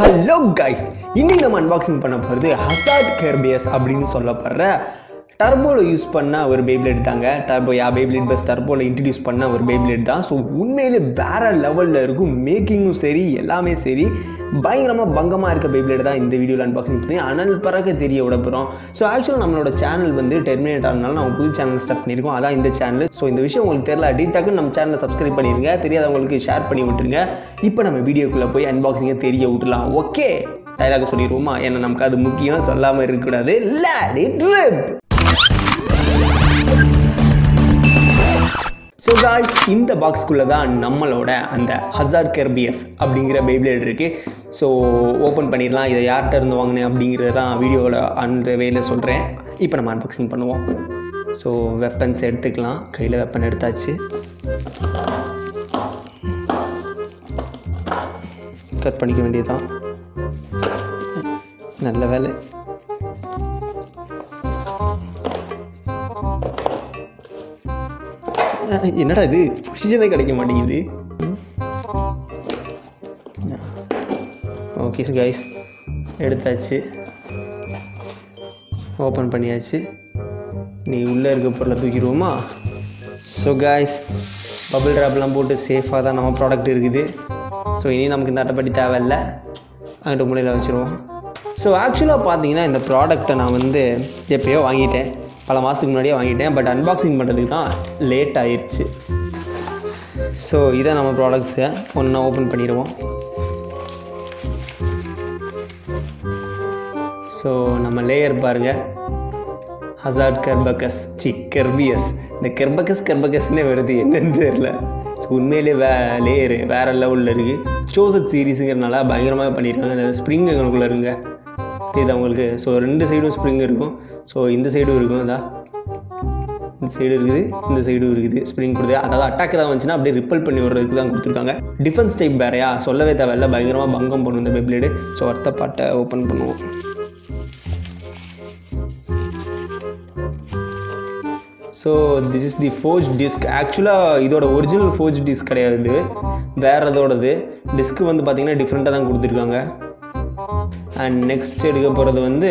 Hello guys இன்னைக்கு நம்ம unboxing பண்ண போகிறது ஹசார்ட் கெர்பியஸ் அப்படின்னு சொல்லப்படுற டர்போவில் யூஸ் பண்ண ஒரு பேப்ளேட் தாங்க டர்போ யா பேப்ளேட் பஸ் டர்போவில் இன்ட்ரடியூஸ் பண்ண ஒரு பேப்ளேட் தான் ஸோ உண்மையிலே வேற லெவலில் இருக்கும் மேக்கிங்கும் சரி எல்லாமே சரி பயங்கரமாக பங்கமாக இருக்க பேப்ளேட் தான் இந்த வீடியோவில் அன்பாக்சிங் பண்ணி அனல் பறக்க தெரிய விட போகிறோம் ஸோ ஆக்சுவலாக நம்மளோட சேனல் வந்து டெர்மினேட் ஆனதுனால நம்ம புது சேனல் ஸ்டார்ட் பண்ணியிருக்கோம் அதான் இந்த சேனல் ஸோ இந்த விஷயம் உங்களுக்கு தெரியல அடி டக்குன்னு நம்ம சேனலை சப்ஸ்கிரைப் பண்ணிடுங்க தெரியாதவங்களுக்கு ஷேர் பண்ணி விட்டுருங்க இப்போ நம்ம வீடியோக்குள்ளே போய் அன்பாக்சிங்கை தெரிய விட்டுலாம் ஓகே டைலாக் சொல்லிடுவோமா ஏன்னா நமக்கு அது முக்கியம் சொல்லாமல் இருக்கக்கூடாது லேடி ட்ரிப் ஸோ காய்ஸ் இந்த பாக்ஸ்க்குள்ளே தான் நம்மளோட அந்த ஹசார் கெர்பியஸ் அப்படிங்கிற பேப்ளேட் இருக்குது ஸோ ஓப்பன் பண்ணிடலாம் இதை யார்கிட்ட இருந்து வாங்கினேன் அப்படிங்கிறது தான் வீடியோவில் அந்த வேல சொல்கிறேன் இப்போ நம்ம அன்பாக்சிங் பண்ணுவோம் ஸோ வெப்பன்ஸ் எடுத்துக்கலாம் கையில் வெப்பன் எடுத்தாச்சு கட் பண்ணிக்க வேண்டியதுதான் நல்ல வேலை அஹ், என்னடா இது பொசிஷனே கிடைக்க மாட்டேங்குது ஓகே கைஸ் எடுத்தாச்சு ஓப்பன் பண்ணியாச்சு நீ உள்ளே இருக்க பொருளை தூக்கிடுவோமா ஸோ காய்ஸ் பபிள் ட்ராப்லாம் போட்டு சேஃபாக தான் நம்ம ப்ராடக்ட் இருக்குது ஸோ இனி நமக்கு இந்த அட்டைப்பட்டி தேவையில்லை அங்கிட்ட மூலையில் வச்சுருவோம் ஸோ ஆக்சுவலாக பார்த்தீங்கன்னா இந்த ப்ராடக்ட்டை நான் வந்து எப்பயோ வாங்கிட்டேன் பல மாதத்துக்கு முன்னாடியே வாங்கிட்டேன் பட் அன்பாக்சிங் பண்ணுறதுக்கு தான் லேட் ஆயிடுச்சு ஸோ இதை நம்ம ப்ராடக்ட்ஸை ஒன்றா ஓப்பன் பண்ணிடுவோம் ஸோ நம்ம லேயர் பாருங்கள் ஹசார்ட் கர்பகஸ் சி கெர்பியஸ் இந்த கெர்பகஸ் கெர்பகஸ்னே வருது என்னன்னு தெரியல ஸோ உண்மையிலே வே லேயரு வேறு லெவலில் இருக்குது சோசட் சீரீஸுங்கிறனால பயங்கரமாக பண்ணியிருக்காங்க இந்த ஸ்ப்ரிங் எங்களுக்குள்ளே இருங்க தெரியுதா உங்களுக்கு ஸோ ரெண்டு சைடும் ஸ்ப்ரிங் இருக்கும் ஸோ இந்த சைடும் இருக்கும் இதா இந்த சைடு இருக்குது இந்த சைடும் இருக்குது ஸ்ப்ரிங் கொடுத்து அதாவது அட்டாக் தான் வந்துச்சுன்னா அப்படியே ரிப்பல் பண்ணி விடுறதுக்கு தான் கொடுத்துருக்காங்க டிஃபென்ஸ் டைப் வேறையா சொல்லவே தேவையில்ல பயங்கரமாக பங்கம் பண்ணும் இந்த பெப்ளேடு ஸோ அர்த்த பாட்டை ஓப்பன் பண்ணுவோம் so this is the forge disc ஆக்சுவலாக இதோட ஒரிஜினல் ஃபோர்ஜ் டிஸ்க் கிடையாது இது வேறு இதோடது டிஸ்க்கு வந்து பார்த்திங்கன்னா டிஃப்ரெண்ட்டாக தான் கொடுத்துருக்காங்க அண்ட் நெக்ஸ்ட் எடுக்க போகிறது வந்து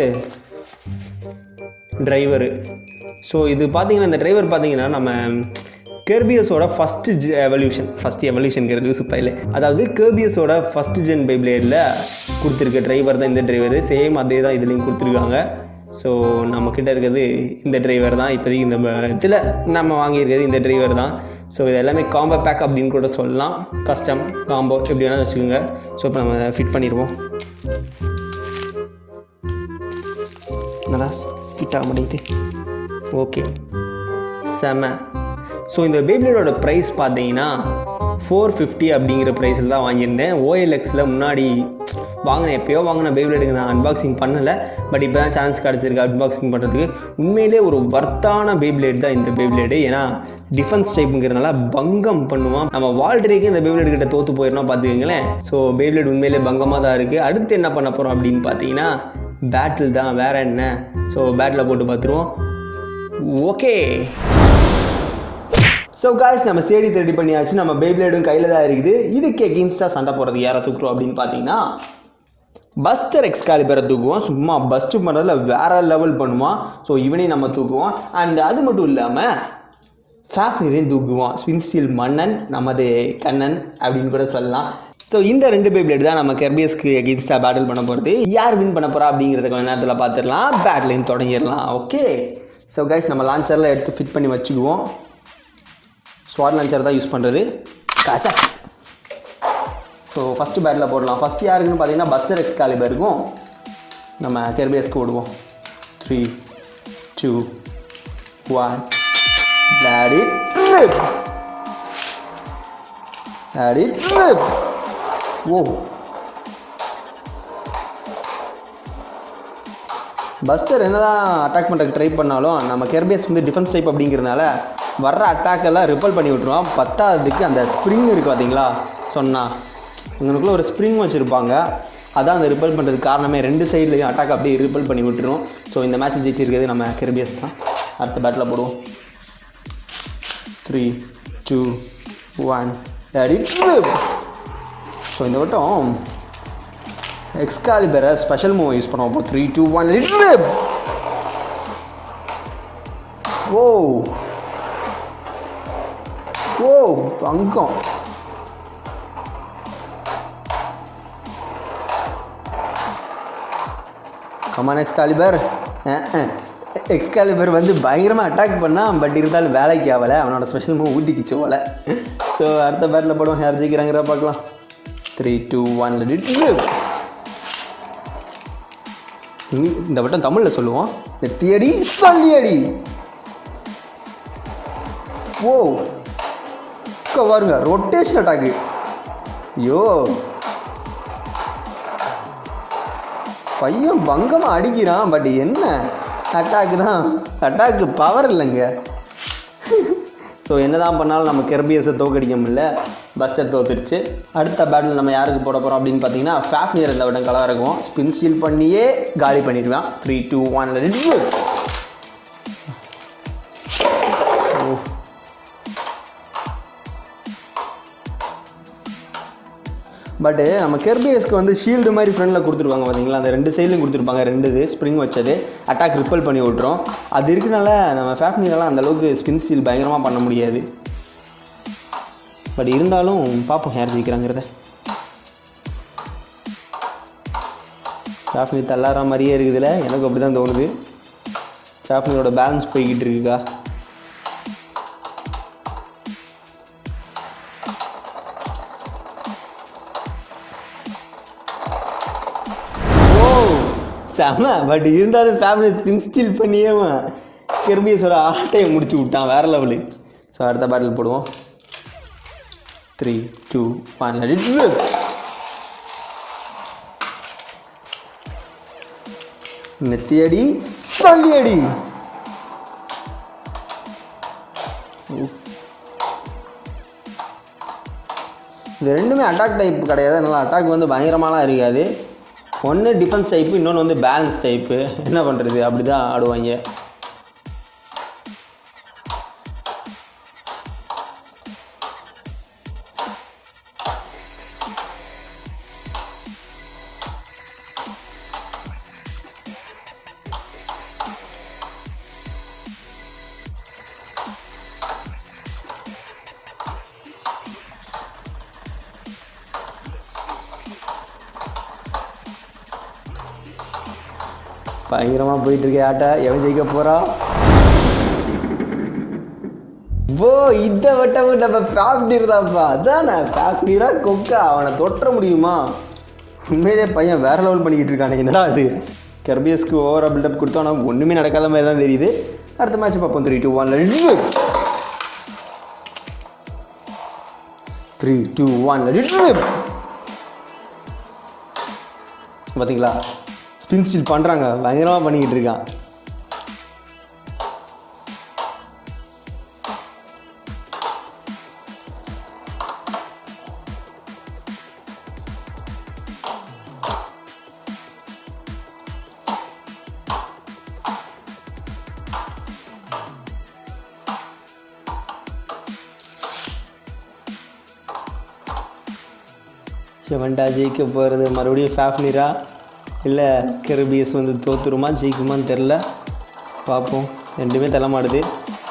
டிரைவரு ஸோ இது பார்த்தீங்கன்னா இந்த டிரைவர் பார்த்தீங்கன்னா நம்ம கெர்பியஸோட ஃபஸ்ட்டு எவல்யூஷன் ஃபஸ்ட் எவல்யூஷன் பைல அதாவது கெர்பியஸோட ஃபஸ்ட் ஜென் பைப்ளேடில் கொடுத்துருக்க டிரைவர் தான் இந்த டிரைவர் சேம் அதே தான் இதுலேயும் கொடுத்துருக்காங்க ஸோ நம்மக்கிட்ட இருக்கிறது இந்த டிரைவர் தான் இப்போதைக்கு இந்த இதில் நம்ம வாங்கியிருக்கிறது இந்த டிரைவர் தான் ஸோ இது எல்லாமே காம்போ பேக் அப்படின்னு கூட சொல்லலாம் கஸ்டம் காம்போ எப்படி வேணாலும் வச்சுக்கோங்க ஸோ இப்போ நம்ம ஃபிட் பண்ணிடுவோம் நல்லா ஃபிட் ஆக மாட்டேங்குது ஓகே செம ஸோ இந்த பேப்ளேடோட ப்ரைஸ் பார்த்தீங்கன்னா ஃபோர் ஃபிஃப்டி அப்படிங்கிற ப்ரைஸில் தான் வாங்கியிருந்தேன் ஓஎல்எக்ஸில் முன்னாடி வாங்கினேன் எப்பயோ வாங்கின பேப்ளேடுக்கு நான் அன்பாக்சிங் பண்ணலை பட் இப்போ தான் சான்ஸ் கிடச்சிருக்கு அன்பாக்சிங் பண்ணுறதுக்கு உண்மையிலே ஒரு வர்த்தான பேப்ளேட் தான் இந்த பேப்ளேடு ஏன்னா டிஃபென்ஸ் டைப்புங்கிறனால பங்கம் பண்ணுவான் நம்ம வால்ட்ரேக்கு இந்த பேப்ளேட் கிட்ட தோற்று போயிடணும் பார்த்துக்கங்களேன் ஸோ பேப்ளேட் உண்மையிலே பங்கமாக தான் இருக்குது அடுத்து என்ன பண்ண போகிறோம் அப்படின்னு பார்த்தீங்கன்னா பேட்டில் தான் வேற என்ன ஸோ பேட்டில் போட்டு பார்த்துருவோம் ஓகே ஸோ காய்ஸ் நம்ம சேடி ரெடி பண்ணியாச்சு நம்ம பேப்ளேடும் கையில் தான் இருக்குது இதுக்கு எகென்ஸ்டாக சண்டை போகிறதுக்கு யாரை தூக்குறோம் அப்படின்னு பார்த்தீங்கன்னா பஸ்டர் எக்ஸ்காலிபரை தூக்குவோம் சும்மா பஸ்ட்டு பண்ணுறதுல வேற லெவல் பண்ணுவான் ஸோ இவனையும் நம்ம தூக்குவோம் அண்ட் அது மட்டும் இல்லாமல் ஃபேஃப்னிரையும் தூக்குவோம் ஸ்பின் ஸ்டீல் மன்னன் நமது கண்ணன் அப்படின்னு கூட சொல்லலாம் ஸோ இந்த ரெண்டு பேப்ளேட் தான் நம்ம கெர்பியஸ்க்கு எகென்ஸ்டாக பேட்டில் பண்ண போகிறது யார் வின் பண்ண போகிறா அப்படிங்கிறத கொஞ்ச நேரத்தில் பார்த்துடலாம் பேட்லையும் தொடங்கிடலாம் ஓகே ஸோ கைஸ் நம்ம லான்ச்சரில் எடுத்து ஃபிட் பண்ணி வச்சுக்குவோம் ஸ்வாட் லான்ச்சர் தான் யூஸ் பண்ணுறது காச்சா ஸோ ஃபஸ்ட்டு பேட்டில் போடலாம் ஃபஸ்ட் யாருக்குன்னு பார்த்தீங்கன்னா பஸ்டர் எக்ஸ்காலிபர் இருக்கும் நம்ம கெர்பியஸ்க்கு விடுவோம் three two one Let it rip. Let it rip. Whoa. Buster என்னதான் அட்டாக் பண்ணுறதுக்கு ட்ரை பண்ணாலும் நம்ம கெர்பேஸ் வந்து டிஃபென்ஸ் டைப் அப்படிங்கிறதுனால வர்ற அட்டாக்கெல்லாம் ரிப்பல் பண்ணி விட்ருவோம் பத்தாவதுக்கு அந்த ஸ்ப்ரிங் இருக்குது பார்த்தீங்களா சொன்னால் உங்களுக்குள்ள ஒரு ஸ்ப்ரிங் வச்சுருப்பாங்க அதான் அந்த ரிப்பல் பண்ணுறதுக்கு காரணமே ரெண்டு சைட்லையும் அட்டாக் அப்படியே ரிப்பல் பண்ணி விட்டுரும் ஸோ இந்த மேட்ச் ஜெயிச்சிருக்கிறது நம்ம கெர்பியஸ் தான் அடுத்த பேட்டில் போடுவோம் three two one daddy so இந்த வட்டம் எக்ஸ்காலிபரை ஸ்பெஷல் மூவ் யூஸ் பண்ணுவோம் அப்போ த்ரீ டூ ஒன் லிட்ரு ஓ ஓ அங்கம் கமான் எக்ஸ்காலிபர் எக்ஸ்காலிபர் வந்து பயங்கரமாக அட்டாக் பண்ணான் பட் இருந்தாலும் வேலைக்கு ஆகலை அவனோட ஸ்பெஷல் மூவ் ஊற்றிக்கிச்சு போல ஸோ அடுத்த பேட்டில் போடுவோம் யார் ஜெயிக்கிறாங்கிற பார்க்கலாம் த்ரீ டூ ஒன் லிட்ரு இந்த வட்டம் தமிழில் சொல்லுவோம் நெத்தியடி சல்லியடி ஓ இங்க பாருங்க ரொட்டேஷன் அட்டாக்கு ஐயோ பையன் பங்கமாக அடிக்கிறான் பட் என்ன அட்டாக்கு தான் அட்டாக்கு பவர் இல்லைங்க ஸோ என்னதான் பண்ணாலும் நம்ம கெர்பியஸை தோக்கடிக்க முடியல பஸ்டர் தோத்துருச்சு அடுத்த பேட்டில் நம்ம யாருக்கு போட போகிறோம் அப்படின்னு பார்த்தீங்கன்னா ஃபேஃப்னியர் இந்த விடம் கலர் இருக்கும் ஸ்பின் ஸ்டீல் பண்ணியே காலி பண்ணிடுவான் த்ரீ டூ ஒன் ரெண்டு பட்டு நம்ம கெர்பியஸ்க்கு வந்து ஷீல்டு மாதிரி ஃப்ரண்டில் கொடுத்துருப்பாங்க பார்த்தீங்களா அந்த ரெண்டு சைட்லையும் கொடுத்துருப்பாங்க ரெண்டு இது ஸ்ப்ரிங் வச்சது அட்டாக் ரிப்பல் பண்ணி விட்ரும் அது இருக்கனால நம்ம ஃபேஃப்னிலலாம் அந்த அளவுக்கு ஸ்பின் ஸ்டீல் பயங்கரமாக பண்ண முடியாது பட் இருந்தாலும் பார்ப்போம் யார் ஜெயிக்கிறாங்கிறத ஃபேஃப்னி தள்ளாற மாதிரியே இருக்குதுல்ல எனக்கு அப்படி தான் தோணுது ஃபேஃப்னியோட பேலன்ஸ் போய்கிட்டு இருக்குக்கா ஓ செம பட் இருந்தாலும் ஃபேமிலி ஸ்பின் ஸ்டீல் பண்ணியே கெர்பியஸோட ஆட்டையை முடிச்சு விட்டான் வேற லெவலு ஸோ அடுத்த பேட்டில் போடுவோம் த்ரீ டூ ஒன் நெத்தியடி சல்லியடி இது ரெண்டுமே அட்டாக் டைப் கிடையாது அதனால் அட்டாக் வந்து பயங்கரமாலாம் இருக்காது ஒன்று டிஃபென்ஸ் டைப்பு இன்னொன்று வந்து பேலன்ஸ் டைப்பு என்ன பண்ணுறது அப்படி தான் ஆடுவாங்க பயங்கரமாக போயிட்டு இருக்கே ஆட்டா எவன் ஜெயிக்க போறா போ இந்த வட்டமும் நம்ம ஃபேப்டீர் தான்ப்பா அதானே ஃபேப்டீரா கொக்கா அவனை தொற்ற முடியுமா உண்மையிலே பையன் வேற லெவல் பண்ணிக்கிட்டு இருக்கானே என்னடா அது கெர்பியஸ்க்கு ஓவரா பில்டப் கொடுத்தோம் ஆனால் ஒன்றுமே நடக்காத மாதிரி தான் தெரியுது அடுத்த மேட்ச் பார்ப்போம் three two one three two one பார்த்தீங்களா ஸ்பின் ஸ்டீல் பண்ணுறாங்க பயங்கரமாக பண்ணிக்கிட்டு இருக்கான் எவன்டா ஜெயிக்க போகிறது மறுபடியும் ஃபேஃப்னிரா இல்லை கெரபியஸ் வந்து தோத்துருமா ஜெயிக்குமான்னு தெரில பார்ப்போம் ரெண்டுமே தலைமாடுது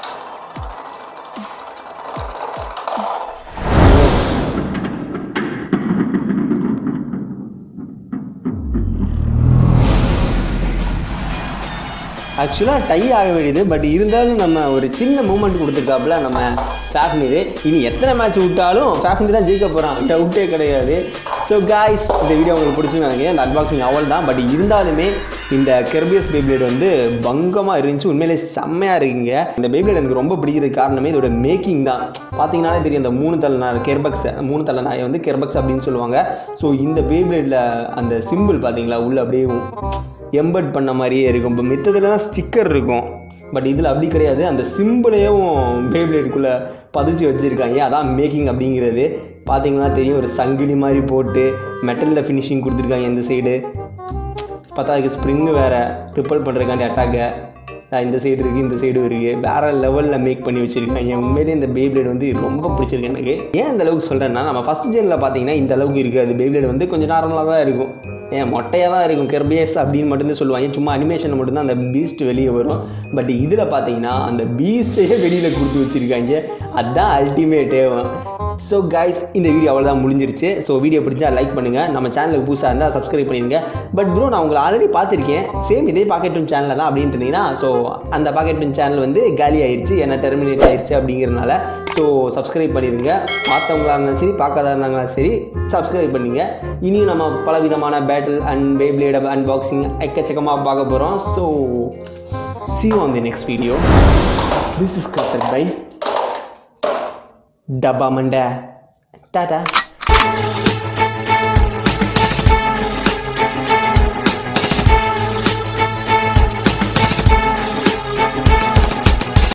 ஆக்சுவலாக டை ஆக வேண்டியது பட் இருந்தாலும் நம்ம ஒரு சின்ன மூமெண்ட் கொடுத்துருக்காப்புல நம்ம ஃபேஃப்னிது இனி எத்தனை மேட்ச் விட்டாலும் ஃபேஃப்னி தான் ஜெயிக்க போகிறான் டவுட்டே கிடையாது ஸோ காய்ஸ் இந்த வீடியோ உங்களுக்கு பிடிச்சுன்னு நினைக்கிறேன் இந்த அன்பாக்சிங் அவள் தான் பட் இருந்தாலுமே இந்த கெர்பியஸ் பேப்ளேட் வந்து பங்கமாக இருந்துச்சு உண்மையிலே செம்மையாக இருக்குங்க இந்த பேப்ளேட் எனக்கு ரொம்ப பிடிக்கிறதுக்கு காரணமே இதோட மேக்கிங் தான் பார்த்தீங்கன்னாலே தெரியும் இந்த மூணு தலை நாய் கெர்பக்ஸ் மூணு தலை நாயை வந்து கெர்பக்ஸ் அப்படின்னு சொல்லுவாங்க ஸோ இந்த பேப்ளேட்டில் அந்த சிம்பிள் பார்த்தீங்களா உள்ள அப்படியே எம்பட் பண்ண மாதிரியே இருக்கும் இப்போ மித்ததுலலாம் ஸ்டிக்கர் இருக்கும் பட் இதில் அப்படி கிடையாது அந்த சிம்பிளையும் பேப்ளேட்டுக்குள்ளே பதிச்சு வச்சுருக்காங்க அதான் மேக்கிங் அப்படிங்கிறது பார்த்தீங்கன்னா தெரியும் ஒரு சங்கிலி மாதிரி போட்டு மெட்டலில் ஃபினிஷிங் கொடுத்துருக்காங்க இந்த சைடு பார்த்தா அதுக்கு ஸ்ப்ரிங்கு வேறு ரிப்பல் பண்ணுறதுக்காண்டி அட்டாக்கை இந்த சைடு இருக்குது இந்த சைடு இருக்குது வேறு லெவலில் மேக் பண்ணி வச்சுருக்காங்க உண்மையிலேயே இந்த பேப்ளேட் வந்து ரொம்ப பிடிச்சிருக்கு எனக்கு ஏன் இந்த அளவுக்கு சொல்கிறேன்னா நம்ம ஃபஸ்ட் ஜெனில் பார்த்தீங்கன்னா இந்த அளவுக்கு இருக்காது பேப்ளேட் வந்து கொஞ்சம் நார்மலாக தான் இருக்கும் ஏன் மொட்டையாக தான் இருக்கும் கெர்பியஸ் அப்படின்னு மட்டும்தான் சொல்லுவாங்க சும்மா அனிமேஷன் மட்டும்தான் அந்த பீஸ்ட் வெளியே வரும் பட் இதில் பார்த்தீங்கன்னா அந்த பீஸ்டையே வெளியில் கொடுத்து வச்சுருக்காங்க அதுதான் அல்டிமேட்டே ஸோ கைஸ் இந்த வீடியோ அவ்வளோதான் முடிஞ்சிருச்சு ஸோ வீடியோ பிடிச்சா லைக் பண்ணுங்கள் நம்ம சேனலுக்கு புதுசாக இருந்தால் சப்ஸ்கிரைப் பண்ணிடுங்க பட் ப்ரோ நான் உங்களை ஆல்ரெடி பார்த்துருக்கேன் சேம் இதே பாக்கெட் டூன் சேனலில் தான் அப்படின்ட்டு இருந்தீங்கன்னா ஸோ அந்த பாக்கெட் டூன் சேனல் வந்து காலி ஆயிடுச்சு ஏன்னா டெர்மினேட் ஆயிடுச்சு அப்படிங்கிறனால ஸோ சப்ஸ்கிரைப் பண்ணிடுங்க பார்த்தவங்களா இருந்தாலும் சரி பார்க்காதா இருந்தாலும் சரி சப்ஸ்கிரைப் பண்ணிங்க இனியும் நம்ம பல விதமான பேட்டில் அண்ட் பேப்ளேட் அன்பாக்சிங் எக்கச்சக்கமாக பார்க்க போகிறோம் so see you on the next video this is Karthik by டப்பா மண்டை டாடா